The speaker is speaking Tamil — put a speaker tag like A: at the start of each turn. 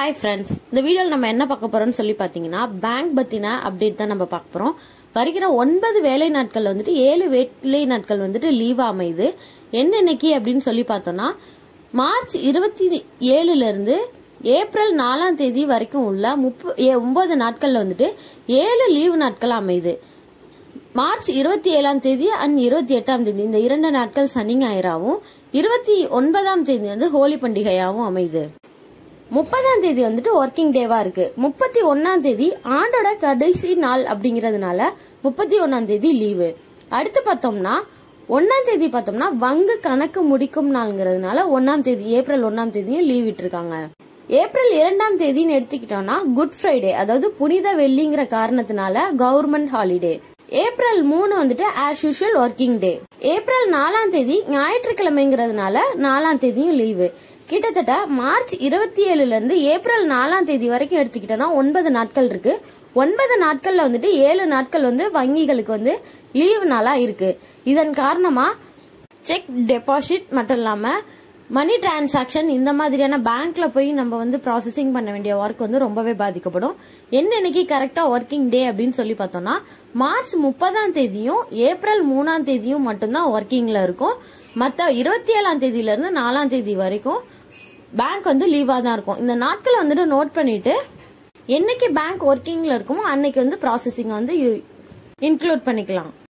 A: ஹாய் ஃப்ரெண்ட்ஸ் இந்த வீடியோவில் நம்ம என்ன பார்க்க போறோம்னு சொல்லி பார்த்தீங்கன்னா பேங்க் பத்தின அப்டேட் தான் நம்ம பார்க்க போறோம் வருகிற ஒன்பது வேலை நாட்கள் வந்துட்டு ஏழு வேலை நாட்கள் வந்துட்டு லீவா அமையுது என்னென்னைக்கு அப்படின்னு சொல்லி பார்த்தோம்னா மார்ச் இருபத்தி ஏழுல இருந்து ஏப்ரல் நாலாம் தேதி வரைக்கும் உள்ள முப்ப ஏ- ஒன்பது நாட்கள்ல வந்துட்டு ஏழு லீவு நாட்கள் அமையுது மார்ச் இருபத்தி ஏழாம் தேதி அண்ட் இருபத்தி எட்டாம் தேதி இந்த இரண்டு நாட்கள் சனி ஞாயிறாவும் இருபத்தி ஒன்பதாம் தேதி வந்து ஹோலி பண்டிகையாவும் அமையுது முப்பதாம் தேதி வந்துட்டு ஒர்க்கிங் டேவா இருக்கு முப்பத்தி ஒன்னாம் தேதி ஆண்டோட கடைசி நாள் அப்படிங்கறதுனால முப்பத்தி ஒன்னாம் தேதி லீவு அடுத்து பார்த்தோம்னா ஒன்னாம் தேதி பார்த்தோம்னா வங்கு கணக்கு முடிக்கும் நாள்ங்கிறதுனால ஒன்னாம் தேதி ஏப்ரல் ஒன்னாம் தேதியும் லீவ் விட்டுருக்காங்க ஏப்ரல் இரண்டாம் தேதின்னு எடுத்துக்கிட்டோம்னா குட் ஃப்ரைடே அதாவது புனித வெள்ளிங்கிற காரணத்தினால கவர்மெண்ட் ஹாலிடே ஏப்ரல் மூணு வந்துட்டு as usual working day April நாலாம் தேதி ஞாயிற்றுக்கிழமைங்கிறதுனால நாலாம் தேதியும் லீவு கிட்டத்தட்ட மார்ச் இருபத்தி ஏழுல இருந்து ஏப்ரல் நாலாம் தேதி வரைக்கும் எடுத்துக்கிட்டோம்னா ஒன்பது நாட்கள் இருக்கு ஒன்பது நாட்கள்ல வந்துட்டு ஏழு நாட்கள் வந்து வங்கிகளுக்கு வந்து லீவு நாளா இருக்கு இதன் காரணமா செக் டெபாசிட் மட்டும் இல்லாம மணி டிரான்சாக்ஷன் இந்த மாதிரியான பேங்க்ல போய் நம்ம வந்து ப்ராசஸிங் பண்ண வேண்டிய ஒர்க் வந்து ரொம்பவே பாதிக்கப்படும் என்னன்னைக்கு கரெக்டா ஒர்க்கிங் டே அப்படின்னு சொல்லி பார்த்தோம்னா மார்ச் முப்பதாம் தேதியும் ஏப்ரல் மூணாம் தேதியும் மட்டும்தான் ஒர்க்கிங்ல இருக்கும் மத்த இருபத்தி ஏழாம் தேதியில இருந்து நாலாம் தேதி வரைக்கும் பேங்க் வந்து லீவா தான் இருக்கும் இந்த நாட்களை வந்துட்டு நோட் பண்ணிட்டு என்னைக்கு பேங்க் ஒர்க்கிங்ல இருக்குமோ அன்னைக்கு வந்து ப்ராசஸிங் வந்து இன்க்ளூட் பண்ணிக்கலாம்